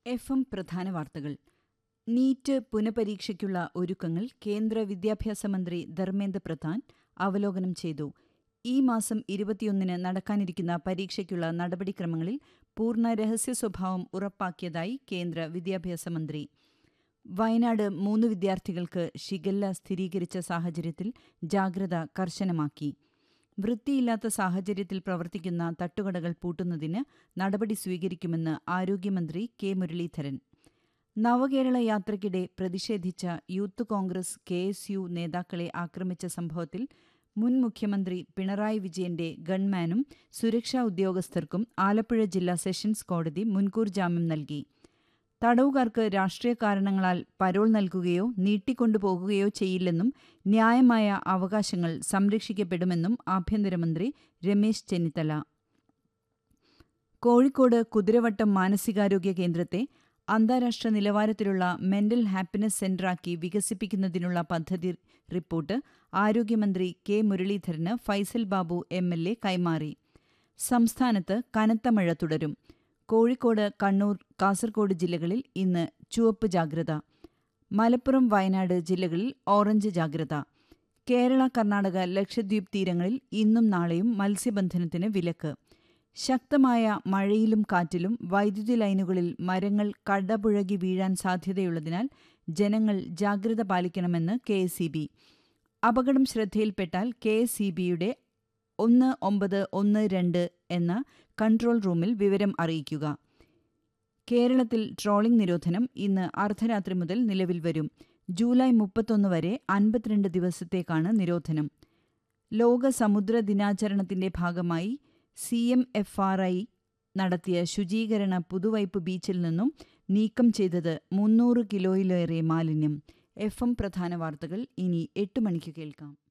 F M പ്രധാന വാർത്തകൾ NEET പുനഃപരീക്ഷയ്ക്കുള്ള ഒരുക്കങ്ങൾ കേന്ദ്ര വിദ്യാഭ്യാസ മന്ത്രി ധർമ്മേന്ദ്ര പ്രധാൻ അവലോകനം ചെയ്തു ഈ മാസം ഇരുപത്തിയൊന്നിന് നടക്കാനിരിക്കുന്ന പരീക്ഷയ്ക്കുള്ള നടപടിക്രമങ്ങളിൽ പൂർണ്ണ രഹസ്യ സ്വഭാവം ഉറപ്പാക്കിയതായി കേന്ദ്ര വിദ്യാഭ്യാസ മന്ത്രി വയനാട് മൂന്ന് വിദ്യാർത്ഥികൾക്ക് ഷിഗല്ല സ്ഥിരീകരിച്ച സാഹചര്യത്തിൽ ജാഗ്രത കർശനമാക്കി വൃത്തിയില്ലാത്ത സാഹചര്യത്തിൽ പ്രവർത്തിക്കുന്ന തട്ടുകടകൾ പൂട്ടുന്നതിന് നടപടി സ്വീകരിക്കുമെന്ന് ആരോഗ്യമന്ത്രി കെ മുരളീധരൻ നവകേരള യാത്രയ്ക്കിടെ പ്രതിഷേധിച്ച youth congress K S U നേതാക്കളെ ആക്രമിച്ച സംഭവത്തിൽ മുൻ മുഖ്യമന്ത്രി പിണറായി വിജയന്റെ ഗൺമാനും സുരക്ഷാ ഉദ്യോഗസ്ഥർക്കും ആലപ്പുഴ ജില്ലാ സെഷൻസ് കോടതി മുൻകൂർ ജാമ്യം നൽകി തടവുകാർക്ക് രാഷ്ട്രീയ കാരണങ്ങളാൽ പരോൾ നൽകുകയോ നീട്ടിക്കൊണ്ടുപോകുകയോ ചെയ്യില്ലെന്നും ന്യായമായ അവകാശങ്ങൾ സംരക്ഷിക്കപ്പെടുമെന്നും ആഭ്യന്തരമന്ത്രി രമേശ് ചെന്നിത്തല കോഴിക്കോട് കുതിരവട്ടം മാനസികാരോഗ്യ കേന്ദ്രത്തെ അന്താരാഷ്ട്ര നിലവാരത്തിലുള്ള മെന്റൽ ഹാപ്പിനെസ് സെന്ററാക്കി വികസിപ്പിക്കുന്നതിനുള്ള പദ്ധതി റിപ്പോർട്ട് ആരോഗ്യമന്ത്രി കെ മുരളീധരന് Faisal Babu M L A കൈമാറി സംസ്ഥാനത്ത് കനത്ത മഴ തുടരും കോഴിക്കോട് കണ്ണൂർ കാസർഗോഡ് ജില്ലകളിൽ ഇന്ന് ചുവപ്പ് ജാഗ്രത മലപ്പുറം വയനാട് ജില്ലകളിൽ ഓറഞ്ച് ജാഗ്രത കേരള കർണാടക ലക്ഷദ്വീപ് തീരങ്ങളിൽ ഇന്നും നാളെയും മത്സ്യബന്ധനത്തിന് വിലക്ക് ശക്തമായ മഴയിലും കാറ്റിലും വൈദ്യുതി ലൈനുകളിൽ മരങ്ങൾ കടപുഴകി വീഴാൻ സാധ്യതയുള്ളതിനാൽ ജനങ്ങൾ ജാഗ്രത പാലിക്കണമെന്ന് കെ എസ് ഇ ബി അപകടം ശ്രദ്ധയിൽപ്പെട്ടാൽ കെ എസ് ഇ ബിയുടെ ഒന്ന് ഒമ്പത് ഒന്ന് രണ്ട് എന്ന കൺട്രോൾ റൂമിൽ വിവരം അറിയിക്കുക കേരളത്തിൽ ട്രോളിംഗ് നിരോധനം ഇന്ന് അർദ്ധരാത്രി മുതൽ നിലവിൽ വരും ജൂലൈ മുപ്പത്തൊന്ന് വരെ അൻപത്തിരണ്ട് ദിവസത്തേക്കാണ് നിരോധനം ലോക സമുദ്ര ദിനാചരണത്തിന്റെ ഭാഗമായി C M F R I നടത്തിയ ശുചീകരണ പുതുവൈപ്പ് ബീച്ചിൽ നിന്നും നീക്കം ചെയ്തത് മുന്നൂറ് കിലോയിലേറെ മാലിന്യം എഫ് എം പ്രധാന വാർത്തകൾ ഇനി എട്ട് മണിക്ക് കേൾക്കാം